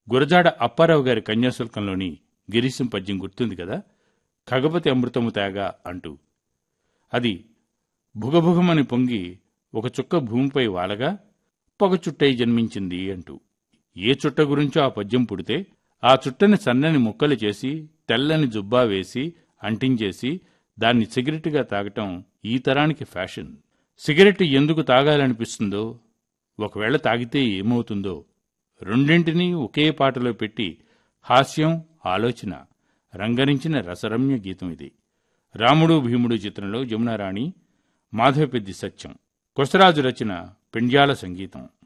గురజాడ అప్పారావు గారి కన్యాశుల్కంలోని గిరీశం పద్యం గుర్తుంది కదా ఖగపతి అమృతము తేగ అంటూ అది భుగభుగమని పొంగి ఒక చుక్క భూమిపై వాలగా పొగ చుట్టై జన్మించింది అంటూ ఏ చుట్ట గురించో ఆ పద్యం పుడితే ఆ చుట్టని సన్నని ముక్కలు చేసి తెల్లని జుబ్బా వేసి అంటించేసి దాన్ని సిగరెట్గా తాగటం ఈ తరానికి ఫ్యాషన్ సిగరెట్ ఎందుకు తాగాలనిపిస్తుందో ఒకవేళ తాగితే ఏమవుతుందో రెండింటినీ ఒకే పాటలో పెట్టి హాస్యం ఆలోచన రంగరించిన రసరమ్య గీతం ఇది రాముడు భీముడు చిత్రంలో జమునారాణి మాధవపెద్ది సత్యం కొసరాజు రచన పెండ్యాల సంగీతం